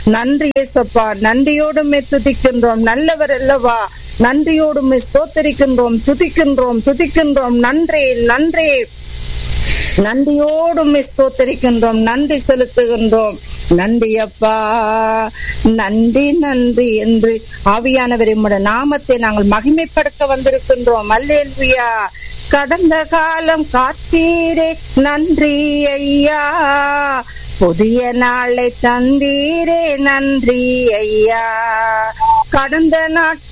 நன்றி ஏசப்பா நன்றியோடுமே துதிக்கின்றோம் நல்லவர் அல்லவா நன்றியோடுமே ஸ்தோத்தரிக்கின்றோம் துதிக்கின்றோம் துதிக்கின்றோம் நன்றி நன்றி நன்றியோடும் ஸ்தோத்தரிக்கின்றோம் நன்றி செலுத்துகின்றோம் நன்றி அப்பா நன்றி நன்றி என்று ஆவியானவரை உம்முடைய நாமத்தை நாங்கள் மகிமைப்படுத்த வந்திருக்கின்றோம் அல்லேலுயா கடந்த காலம் காத்தீரே நன்றி ஐயா புதிய நாளை தந்தீரே நன்றி ஐயா கடந்த நாட்கள்